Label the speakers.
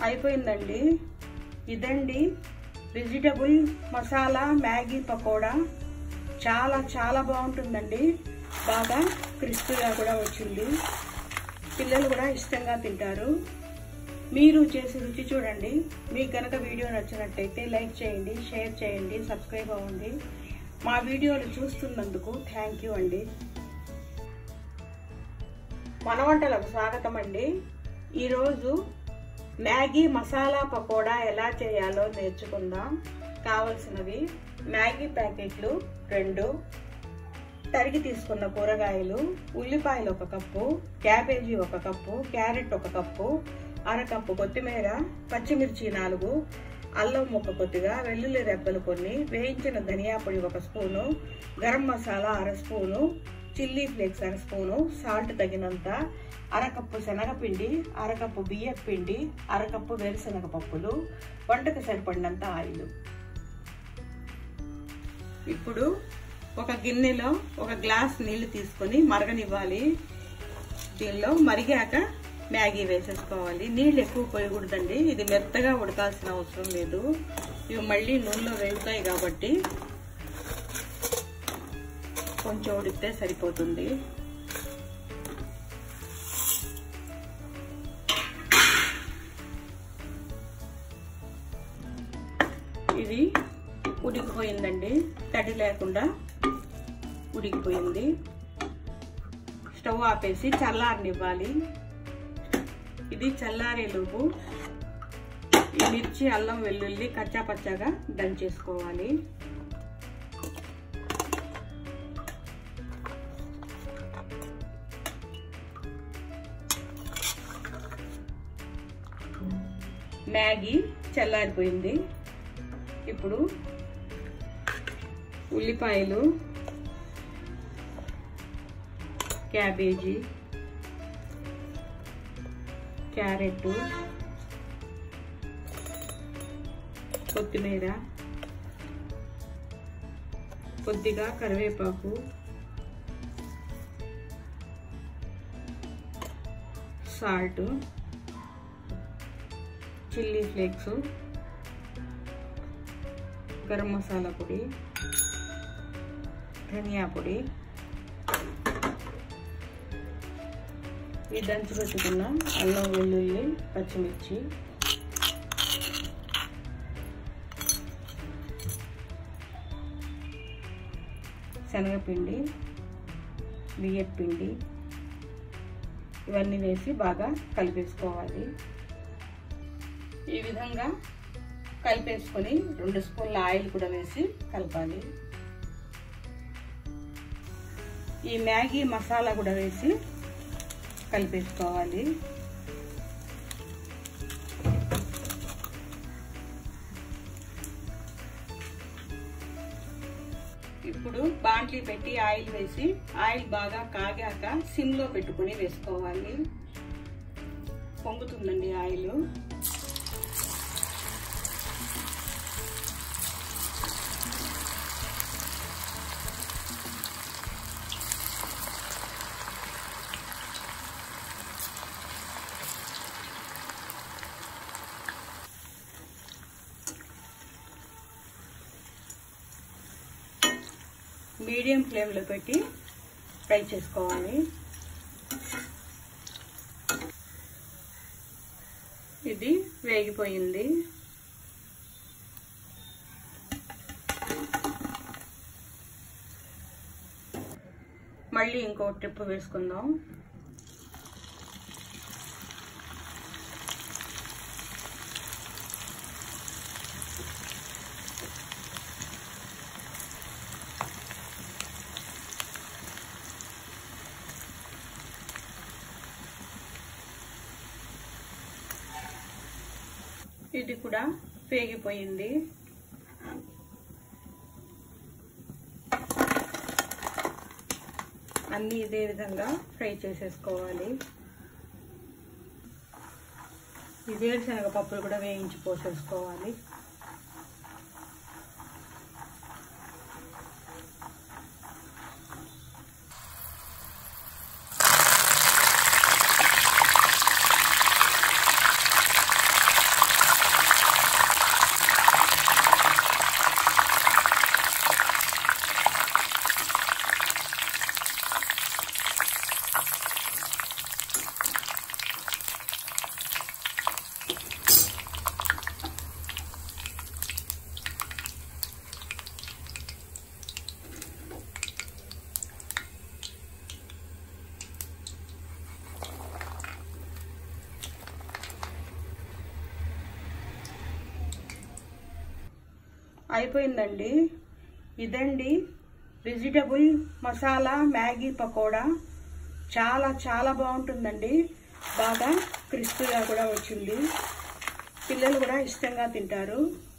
Speaker 1: అయిపోయిందండి ఇదండి vegetable masala Maggi pakoda చాలా చాలా బాగుంటుందండి బాగా క్రిస్పీగా కూడా వచ్చింది పిల్లలు కూడా ఇష్టంగా తింటారు మీరు చేసి రుచి చూడండి మీకు కనుక వీడియో నచ్చినట్టయితే లైక్ చేయండి షేర్ చేయండి సబ్స్క్రైబ్ అవ్వండి మా వీడియోలు చూస్తున్నందుకు థ్యాంక్ యూ అండి మన వంటలకు స్వాగతం అండి ఈరోజు మ్యాగీ మసాలా పకోడా ఎలా చేయాలో నేర్చుకుందాం కావలసినవి మ్యాగీ ప్యాకెట్లు రెండు తరిగి తీసుకున్న కూరగాయలు ఉల్లిపాయలు ఒక కప్పు క్యాబేజీ ఒక కప్పు క్యారెట్ ఒక కప్పు అరకప్పు కొత్తిమీర పచ్చిమిర్చి నాలుగు అల్లం ముక్క కొద్దిగా వెల్లుల్లి రెబ్బలు కొన్ని వేయించిన ధనియా పొడి ఒక స్పూను గరం మసాలా అర స్పూను చిల్లీ ఫ్లేక్స్ అర స్పూను సాల్ట్ తగినంత అరకప్పు శనగపిండి అరకప్పు బియ్యం పిండి అరకప్పు వేరుశనగ పప్పులు వంటకు సరిపడినంత ఆయిల్ ఇప్పుడు ఒక గిన్నెలో ఒక గ్లాస్ నీళ్లు తీసుకొని మరగనివ్వాలి దీనిలో మరిగాక మ్యాగీ వేసేసుకోవాలి నీళ్ళు ఎక్కువ పోయకూడదండి ఇది మెత్తగా ఉడకాల్సిన అవసరం లేదు ఇవి మళ్ళీ నూనెలో వేగుతాయి కాబట్టి కొంచెం ఉడికితే సరిపోతుంది ఇది ఉడికిపోయిందండి తడి లేకుండా ఉడికిపోయింది స్టవ్ ఆపేసి చల్లారనివ్వాలి ఇది చల్లారేలోపు ఈ మిర్చి అల్లం వెల్లుల్లి కచ్చా పచ్చాగా దంచేసుకోవాలి మ్యాగీ చల్లారిపోయింది ఇప్పుడు ఉల్లిపాయలు క్యాబేజీ క్యారెట్ కొత్తిమీర కొద్దిగా కరివేపాకు salt chilli flakes garam masala పొడి ధనియా పొడి ఈ దంచి పెట్టుకున్న అల్లం వెల్లుల్లి పచ్చిమిర్చి శనగపిండి బియ్యపిండి ఇవన్నీ వేసి బాగా కలిపేసుకోవాలి ఈ విధంగా కలిపేసుకొని రెండు స్పూన్ల ఆయిల్ కూడా వేసి కలపాలి ఈ మ్యాగీ మసాలా కూడా వేసి కలిపేసుకోవాలి ఇప్పుడు బాండ్లీ పెట్టి ఆయిల్ వేసి ఆయిల్ బాగా కాగాక సిమ్లో పెట్టుకుని వేసుకోవాలి పొంగుతుందండి ఆయిల్ మీడియం ఫ్లేమ్లో పెట్టి ఫ్రై చేసుకోవాలి ఇది వేగిపోయింది మళ్ళీ ఇంకో ట్రిప్ వేసుకుందాం ఇది కూడా వేగిపోయింది అన్నీ ఇదే విధంగా ఫ్రై చేసేసుకోవాలి ఈ వేరుశనగ పప్పులు కూడా వేయించి పోసేసుకోవాలి అయిపోయిందండి ఇదండి వెజిటబుల్ మసాలా మ్యాగీ పకోడా చాలా చాలా బాగుంటుందండి బాగా క్రిస్పీగా కూడా వచ్చింది పిల్లలు కూడా ఇష్టంగా తింటారు